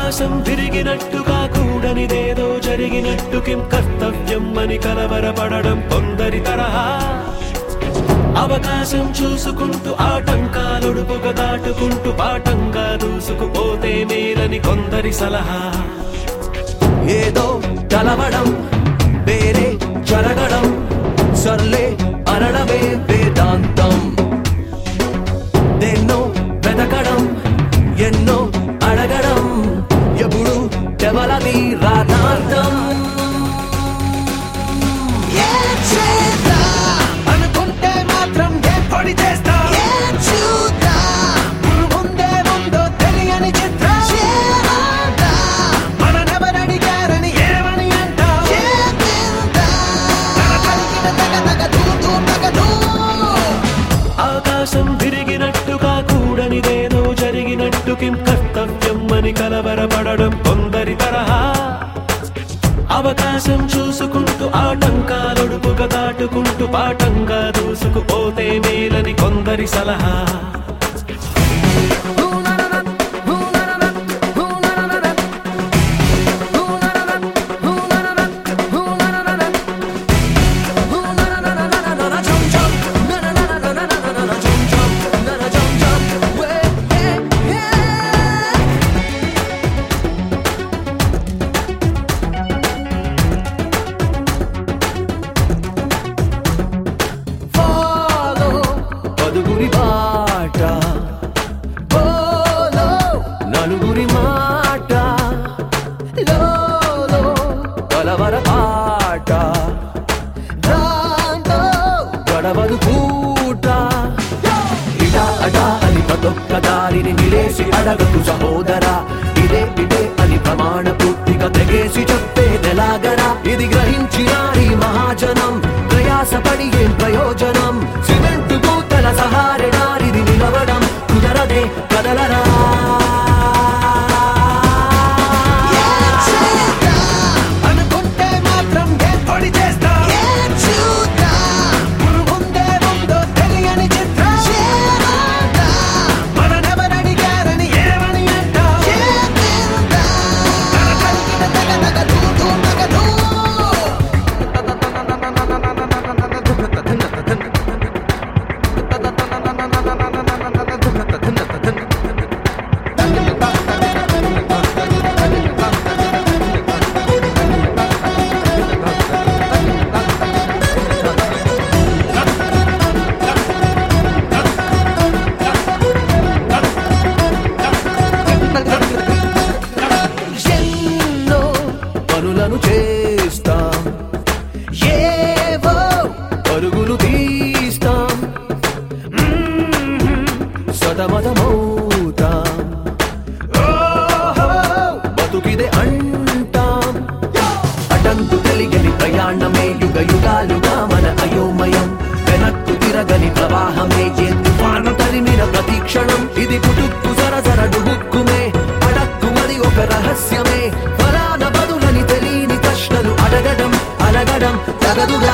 ఆకాశం తిరిగినట్టుగా కూడనిదేదో జరిగినట్టు కిం కర్తవ్యం అని కలవరపడడం కొందరి తరహా అవకాశం చూసుకుంటూ ఆటంకాలొడుపుగా దాటుకుంటూ పాఠంగా దూసుకుపోతే మేలని కొందరి సలహా ఏదో కలవడం వేరే జరగడం సర్లే అనడమే వేదాంతం దేన్నో వెతకడం ఎన్నో అడగడం ఎప్పుడు ఎవలది రాధార్థం ఏం చేద్దాం? అనుకుంటే మాత్రం ఏం పొడి చేస్తా ఏం చూద్దాం? ముందే ముందో తెలియని చిత్రం చేద్దాం? మననెవరడిగారని ఏమని అంటా చేద్దాం? తగ తగ తగ దూ దూ తగ దూ. ఆకాశం తిరిగినట్టుగా కూడనిదేదో జరిగినట్టు కిం కర్తవ్యం అని కలవరపడడం కొందరి తరహా అవకాశం చూసుకుంటూ ఆటంకాలొడుపుగా దాటుకుంటూ పాఠంగా దూసుకుపోతే మేలని కొందరి సలహా Follow పదుగురి బాట Follow నలుగురి మాట లోలో కలవర పాట దాంతో గడవదు పూట ఇటా అటా అని ప్రతొక్క దారిని నిలేసి అడగదు సహోదరా ఇదే ఇదే అని ప్రమాణ పూర్తిగా తెగేసి చెప్పేదెలాగరా ఇది గ్రహించిన ఈ మహాజనం ప్రయాసపడి ఏం ప్రయోజనం సిమెంట్ పూతల సహారె దారిది నిలవడం కుదరదే కదలరా ఏం చేద్దాం? అనుకుంటే మాత్రం ఏం పొడి చేస్తా ఏం చూద్దాం? ముందే ముందో తెలియని చిత్రం చేద్దాం? మననెవరడిగారని ఏమని అంటా చేద్దాం? తగ తగ దూ దూ తగ దూ. ఎన్నో పనులను చేస్తాం ఏవో పరుగులు తీస్తాం మ్మ్. సతమతమవుతాం ఓహో, బతుకిదే అంటాం అటంకు తెలియని ప్రయాణమే యుగ యుగాలుగా మన అయోమయం వెనక్కు తిరగని ప్రవాహమే ఏ తుఫాను తరిమిన ప్రతీక్షణం ఇది పుటుక్కు సరసర డుబుక్కుమే అడక్కుమది ఒక రహస్యమే ఫలాన బదులని తెలియని ప్రశ్నలు అడగడం అడగడం తగదుగా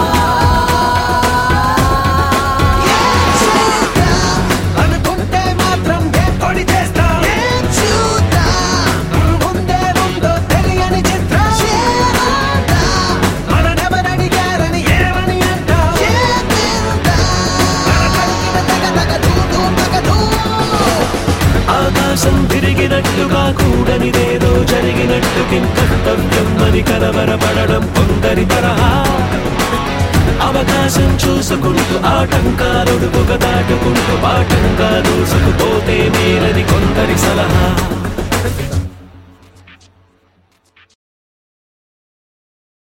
అనుకుంటే మాత్రం ఏం పొడి చేస్తా ఏం చూద్దాం? ముందే ముందో తెలియని చిత్రం చేద్దాం? మననెవరడిగారని ఏమని అంటా చేద్దాం? తగ తగ దూ దూ తగ దూ. ఆకాశం తిరిగినట్టుగా కూడనిదేదో జరిగినట్టు కిం కర్తవ్యం అని కలవరపడడం కొందరి తరహా అవకాశం చూసుకుంటూ ఆటంకాలొడుపుగా దాటుకుంటూ పాఠంగా దూసుకుపోతే మేలని కొందరి సలహా